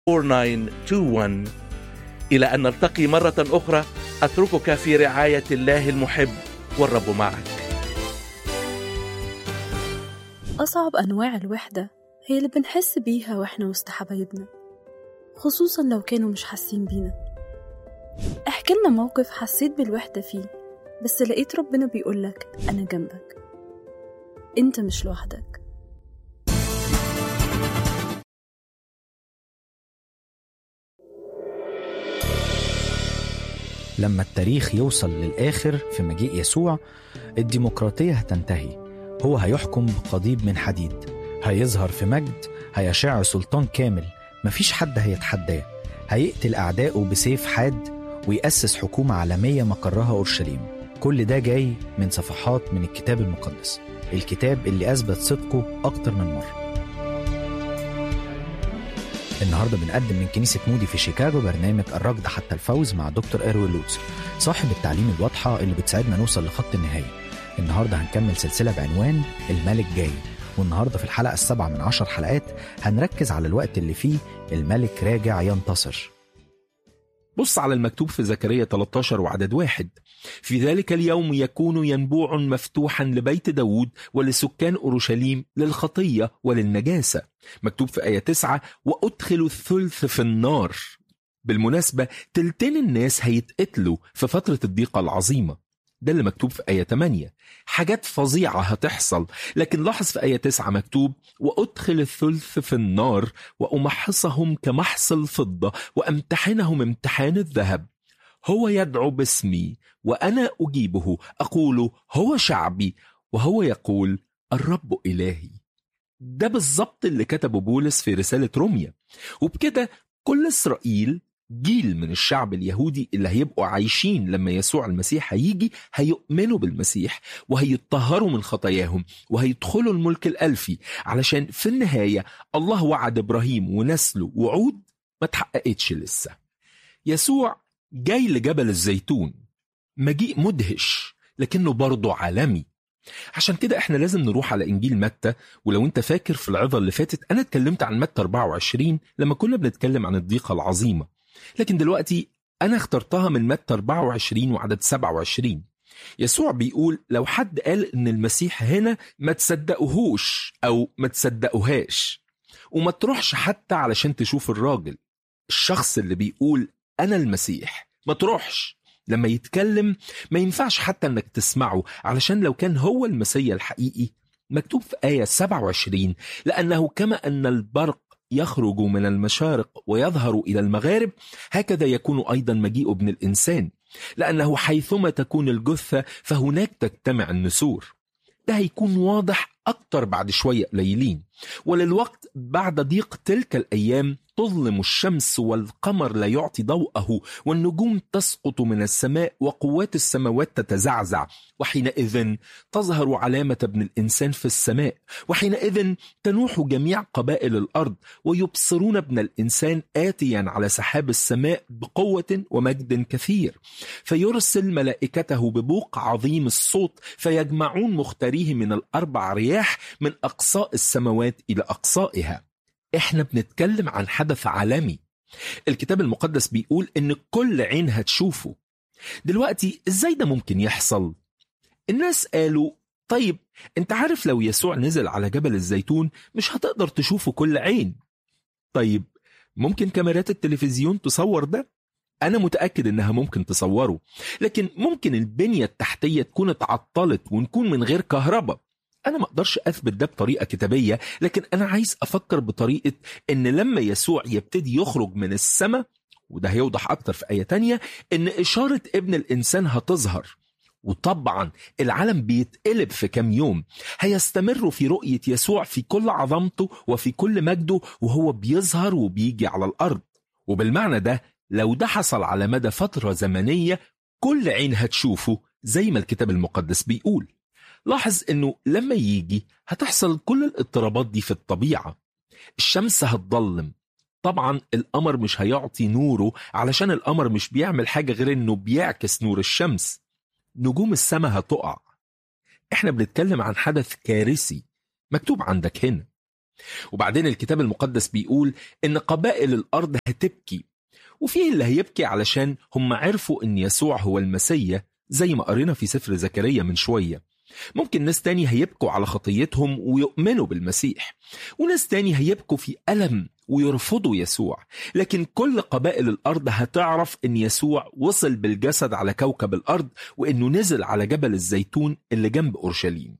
4921 إلى أن نلتقي مرة أخرى أتركك في رعاية الله المحب والرب معك أصعب أنواع الوحدة هي اللي بنحس بيها وإحنا وسط حبايبنا خصوصا لو كانوا مش حاسين بينا احكي لنا موقف حسيت بالوحدة فيه بس لقيت ربنا بيقولك أنا جنبك أنت مش لوحدك لما التاريخ يوصل للآخر في مجيء يسوع الديمقراطية هتنتهي هو هيحكم بقضيب من حديد هيظهر في مجد هيشع سلطان كامل مفيش حد هيتحداه هيقتل أعدائه بسيف حاد ويأسس حكومة عالمية مقرها أورشليم كل ده جاي من صفحات من الكتاب المقدس الكتاب اللي أثبت صدقه أكتر من مرة النهارده بنقدم من كنيسة مودي في شيكاغو برنامج الركض حتى الفوز مع دكتور إيروين لوتس صاحب التعليم الواضحة اللي بتساعدنا نوصل لخط النهاية النهارده هنكمل سلسلة بعنوان الملك جاي والنهارده في الحلقة السابعة من عشر حلقات هنركز على الوقت اللي فيه الملك راجع ينتصر بص على المكتوب في زكريا 13 وعدد واحد في ذلك اليوم يكون ينبوع مفتوحا لبيت داود ولسكان أورشليم للخطية وللنجاسة مكتوب في آية 9 وأدخل الثلث في النار بالمناسبة تلتين الناس هيتقتلوا في فترة الضيقة العظيمة ده اللي مكتوب في آية 8 حاجات فظيعة هتحصل لكن لاحظ في آية 9 مكتوب وأدخل الثلث في النار وأمحصهم كمحص الفضة وأمتحنهم امتحان الذهب هو يدعو باسمي وأنا أجيبه أقول هو شعبي وهو يقول الرب إلهي ده بالظبط اللي كتبه بولس في رسالة روميا وبكده كل إسرائيل جيل من الشعب اليهودي اللي هيبقوا عايشين لما يسوع المسيح هيجي هيؤمنوا بالمسيح وهيطهروا من خطاياهم وهيدخلوا الملك الألفي علشان في النهاية الله وعد إبراهيم ونسله وعود ما تحققتش لسه يسوع جاي لجبل الزيتون مجيء مدهش لكنه برضه عالمي عشان كده احنا لازم نروح على انجيل متى ولو انت فاكر في العظه اللي فاتت انا اتكلمت عن متى 24 لما كنا بنتكلم عن الضيقه العظيمه لكن دلوقتي انا اخترتها من متى 24 وعدد 27 يسوع بيقول لو حد قال ان المسيح هنا ما تصدقوهوش او ما تصدقوهاش وما تروحش حتى علشان تشوف الراجل الشخص اللي بيقول انا المسيح ما تروحش لما يتكلم ما ينفعش حتى انك تسمعه علشان لو كان هو المسيا الحقيقي مكتوب في آية 27 لأنه كما أن البرق يخرج من المشارق ويظهر إلى المغارب هكذا يكون أيضا مجيء ابن الإنسان لأنه حيثما تكون الجثة فهناك تجتمع النسور ده هيكون واضح أكتر بعد شوية قليلين وللوقت بعد ضيق تلك الأيام تظلم الشمس والقمر لا يعطي ضوءه والنجوم تسقط من السماء وقوات السماوات تتزعزع وحينئذ تظهر علامة ابن الإنسان في السماء وحينئذ تنوح جميع قبائل الأرض ويبصرون ابن الإنسان آتيا على سحاب السماء بقوة ومجد كثير فيرسل ملائكته ببوق عظيم الصوت فيجمعون مختاريه من الأربع رياح من أقصاء السماوات إلى أقصائها احنا بنتكلم عن حدث عالمي الكتاب المقدس بيقول ان كل عين هتشوفه دلوقتي ازاي ده ممكن يحصل الناس قالوا طيب انت عارف لو يسوع نزل على جبل الزيتون مش هتقدر تشوفه كل عين طيب ممكن كاميرات التلفزيون تصور ده أنا متأكد إنها ممكن تصوره لكن ممكن البنية التحتية تكون اتعطلت ونكون من غير كهرباء أنا ما أقدرش أثبت ده بطريقة كتابية لكن أنا عايز أفكر بطريقة إن لما يسوع يبتدي يخرج من السماء وده هيوضح أكتر في آية تانية إن إشارة ابن الإنسان هتظهر وطبعا العالم بيتقلب في كام يوم هيستمروا في رؤية يسوع في كل عظمته وفي كل مجده وهو بيظهر وبيجي على الأرض وبالمعنى ده لو ده حصل على مدى فترة زمنية كل عين هتشوفه زي ما الكتاب المقدس بيقول لاحظ انه لما يجي هتحصل كل الاضطرابات دي في الطبيعة الشمس هتضلم طبعا القمر مش هيعطي نوره علشان القمر مش بيعمل حاجة غير انه بيعكس نور الشمس نجوم السماء هتقع احنا بنتكلم عن حدث كارثي مكتوب عندك هنا وبعدين الكتاب المقدس بيقول إن قبائل الأرض هتبكي وفيه اللي هيبكي علشان هم عرفوا إن يسوع هو المسيا زي ما قرينا في سفر زكريا من شوية ممكن ناس تاني هيبكوا على خطيتهم ويؤمنوا بالمسيح وناس تاني هيبكوا في ألم ويرفضوا يسوع لكن كل قبائل الأرض هتعرف إن يسوع وصل بالجسد على كوكب الأرض وإنه نزل على جبل الزيتون اللي جنب أورشليم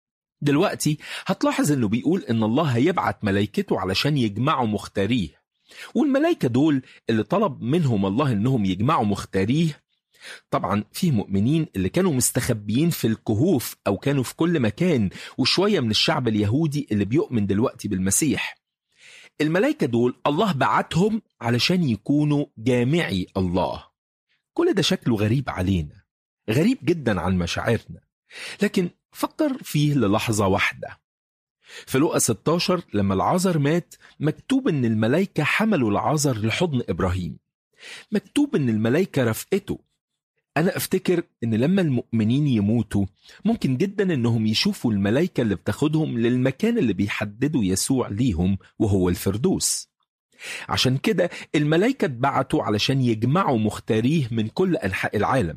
دلوقتي هتلاحظ إنه بيقول إن الله هيبعت ملايكته علشان يجمعوا مختاريه والملايكة دول اللي طلب منهم الله إنهم يجمعوا مختاريه طبعا في مؤمنين اللي كانوا مستخبيين في الكهوف أو كانوا في كل مكان وشوية من الشعب اليهودي اللي بيؤمن دلوقتي بالمسيح الملائكة دول الله بعتهم علشان يكونوا جامعي الله كل ده شكله غريب علينا غريب جدا عن مشاعرنا لكن فكر فيه للحظة واحدة في لقا 16 لما العازر مات مكتوب ان الملائكة حملوا العازر لحضن ابراهيم مكتوب ان الملائكة رفقته أنا أفتكر إن لما المؤمنين يموتوا ممكن جدا إنهم يشوفوا الملائكة اللي بتاخدهم للمكان اللي بيحددوا يسوع ليهم وهو الفردوس عشان كده الملائكة اتبعتوا علشان يجمعوا مختاريه من كل أنحاء العالم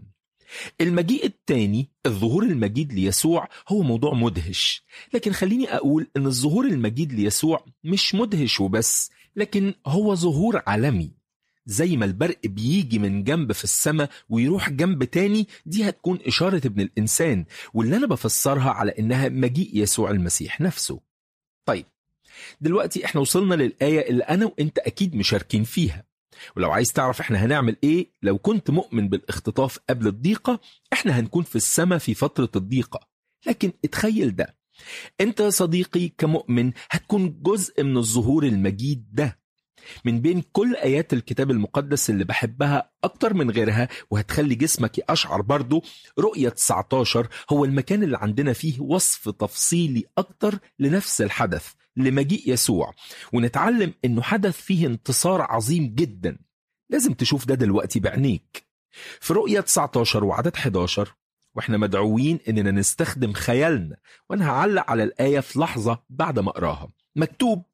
المجيء الثاني الظهور المجيد ليسوع هو موضوع مدهش لكن خليني أقول إن الظهور المجيد ليسوع مش مدهش وبس لكن هو ظهور عالمي زي ما البرق بيجي من جنب في السماء ويروح جنب تاني دي هتكون إشارة ابن الإنسان واللي أنا بفسرها على إنها مجيء يسوع المسيح نفسه طيب دلوقتي احنا وصلنا للآية اللي أنا وإنت أكيد مشاركين فيها ولو عايز تعرف احنا هنعمل ايه لو كنت مؤمن بالاختطاف قبل الضيقة احنا هنكون في السماء في فترة الضيقة لكن اتخيل ده انت يا صديقي كمؤمن هتكون جزء من الظهور المجيد ده من بين كل آيات الكتاب المقدس اللي بحبها أكتر من غيرها وهتخلي جسمك يقشعر برضه رؤية 19 هو المكان اللي عندنا فيه وصف تفصيلي أكتر لنفس الحدث لمجيء يسوع ونتعلم إنه حدث فيه انتصار عظيم جدا لازم تشوف ده دلوقتي بعينيك في رؤية 19 وعدد 11 واحنا مدعوين اننا نستخدم خيالنا وانا هعلق على الآية في لحظة بعد ما اقراها مكتوب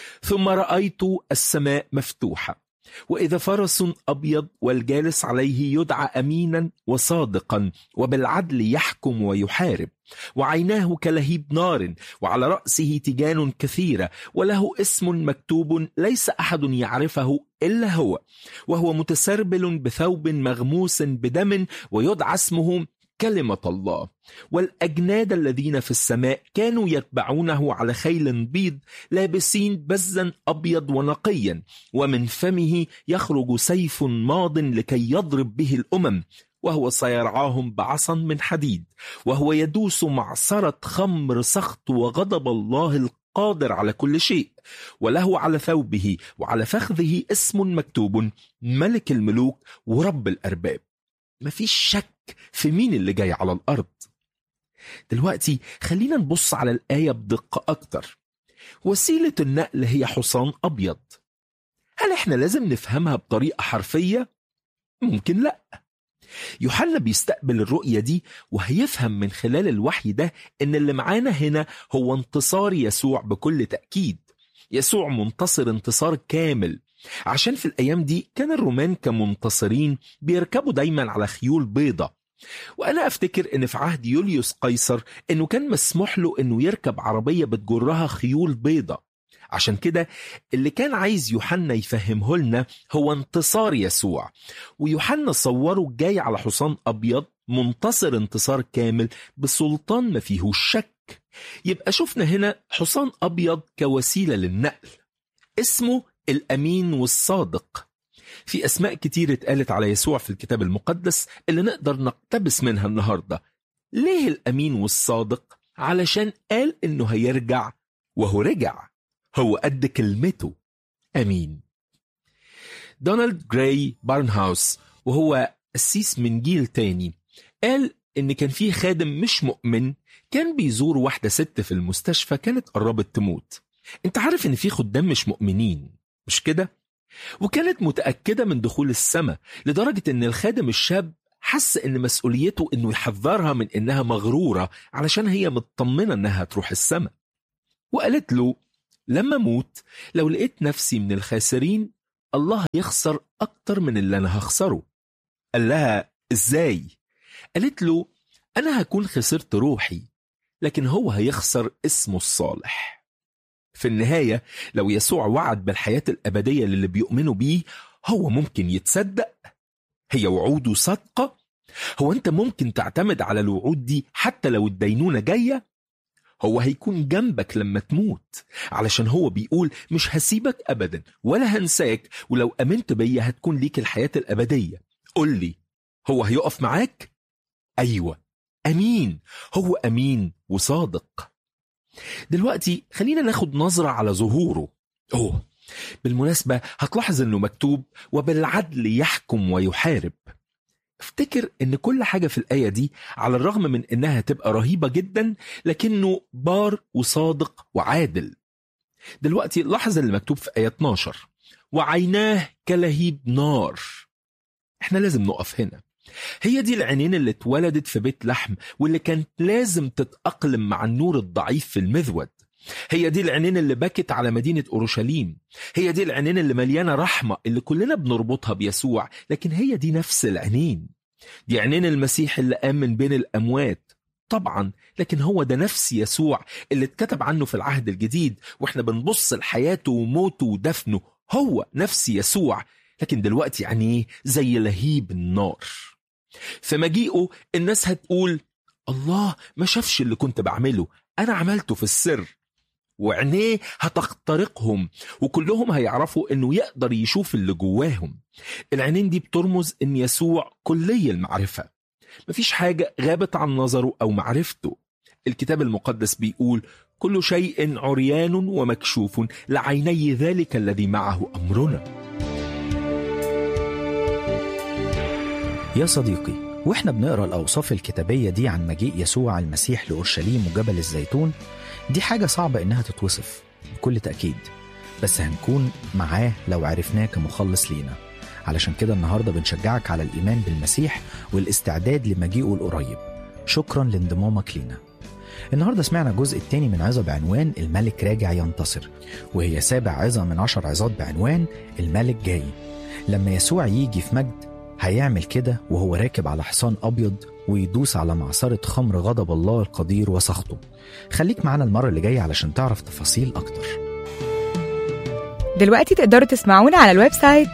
ثم رأيت السماء مفتوحة وإذا فرس أبيض والجالس عليه يدعى أمينا وصادقا وبالعدل يحكم ويحارب وعيناه كلهيب نار وعلى رأسه تيجان كثيرة وله اسم مكتوب ليس أحد يعرفه إلا هو وهو متسربل بثوب مغموس بدم ويدعى اسمه كلمة الله والأجناد الذين في السماء كانوا يتبعونه على خيل بيض لابسين بزا أبيض ونقيا ومن فمه يخرج سيف ماض لكي يضرب به الأمم وهو سيرعاهم بعصا من حديد وهو يدوس معصرة خمر سخط وغضب الله القادر على كل شيء وله على ثوبه وعلى فخذه اسم مكتوب ملك الملوك ورب الأرباب مفيش شك في مين اللي جاي على الأرض دلوقتي خلينا نبص على الآية بدقة أكتر وسيلة النقل هي حصان أبيض هل إحنا لازم نفهمها بطريقة حرفية؟ ممكن لأ يوحنا بيستقبل الرؤية دي وهيفهم من خلال الوحي ده إن اللي معانا هنا هو انتصار يسوع بكل تأكيد يسوع منتصر انتصار كامل عشان في الأيام دي كان الرومان كمنتصرين بيركبوا دايما على خيول بيضة وأنا أفتكر إن في عهد يوليوس قيصر إنه كان مسموح له إنه يركب عربية بتجرها خيول بيضة عشان كده اللي كان عايز يوحنا يفهمه لنا هو انتصار يسوع ويوحنا صوره جاي على حصان أبيض منتصر انتصار كامل بسلطان ما فيهوش شك يبقى شفنا هنا حصان أبيض كوسيلة للنقل اسمه الأمين والصادق في أسماء كتير اتقالت على يسوع في الكتاب المقدس اللي نقدر نقتبس منها النهاردة ليه الأمين والصادق؟ علشان قال إنه هيرجع وهو رجع هو قد كلمته أمين دونالد جراي بارنهاوس وهو قسيس من جيل تاني قال إن كان في خادم مش مؤمن كان بيزور واحدة ست في المستشفى كانت قربت تموت انت عارف ان في خدام مش مؤمنين مش كده؟ وكانت متأكدة من دخول السماء لدرجة ان الخادم الشاب حس ان مسؤوليته انه يحذرها من انها مغرورة علشان هي مطمنة انها تروح السماء وقالت له لما أموت لو لقيت نفسي من الخاسرين الله يخسر أكتر من اللي أنا هخسره قال لها إزاي؟ قالت له أنا هكون خسرت روحي لكن هو هيخسر اسمه الصالح في النهاية لو يسوع وعد بالحياة الأبدية للي بيؤمنوا بيه هو ممكن يتصدق هي وعوده صادقة هو أنت ممكن تعتمد على الوعود دي حتى لو الدينونة جاية هو هيكون جنبك لما تموت علشان هو بيقول مش هسيبك أبدا ولا هنساك ولو أمنت بيا هتكون ليك الحياة الأبدية قل لي هو هيقف معاك؟ أيوة أمين هو أمين وصادق دلوقتي خلينا ناخد نظرة على ظهوره أوه بالمناسبة هتلاحظ أنه مكتوب وبالعدل يحكم ويحارب افتكر ان كل حاجة في الآية دي على الرغم من انها تبقى رهيبة جدا لكنه بار وصادق وعادل دلوقتي لاحظ اللي مكتوب في آية 12 وعيناه كلهيب نار احنا لازم نقف هنا هي دي العينين اللي اتولدت في بيت لحم واللي كانت لازم تتأقلم مع النور الضعيف في المذود هي دي العينين اللي بكت على مدينة أورشليم هي دي العينين اللي مليانة رحمة اللي كلنا بنربطها بيسوع لكن هي دي نفس العينين دي عينين المسيح اللي قام من بين الأموات طبعا لكن هو ده نفس يسوع اللي اتكتب عنه في العهد الجديد واحنا بنبص لحياته وموته ودفنه هو نفس يسوع لكن دلوقتي عينيه زي لهيب النار في مجيئه الناس هتقول الله ما شافش اللي كنت بعمله أنا عملته في السر وعينيه هتخترقهم وكلهم هيعرفوا انه يقدر يشوف اللي جواهم العينين دي بترمز ان يسوع كلي المعرفة مفيش حاجة غابت عن نظره او معرفته الكتاب المقدس بيقول كل شيء عريان ومكشوف لعيني ذلك الذي معه امرنا يا صديقي واحنا بنقرا الاوصاف الكتابيه دي عن مجيء يسوع المسيح لاورشليم وجبل الزيتون دي حاجه صعبه انها تتوصف بكل تاكيد بس هنكون معاه لو عرفناه كمخلص لينا علشان كده النهارده بنشجعك على الايمان بالمسيح والاستعداد لمجيئه القريب شكرا لانضمامك لينا النهارده سمعنا الجزء الثاني من عظة بعنوان الملك راجع ينتصر وهي سابع عظة من عشر عظات بعنوان الملك جاي لما يسوع يجي في مجد هيعمل كده وهو راكب على حصان أبيض ويدوس على معصرة خمر غضب الله القدير وسخطه خليك معانا المرة اللي جاية علشان تعرف تفاصيل أكتر دلوقتي تقدروا تسمعونا على الويب سايت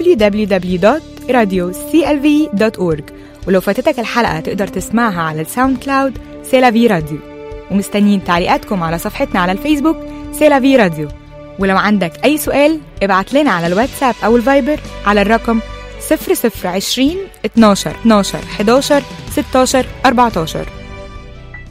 www.radioclv.org ولو فاتتك الحلقة تقدر تسمعها على الساوند كلاود سيلافي راديو ومستنيين تعليقاتكم على صفحتنا على الفيسبوك سيلافي راديو ولو عندك أي سؤال ابعت لنا على الواتساب أو الفايبر على الرقم 0020 12 12 11 16 14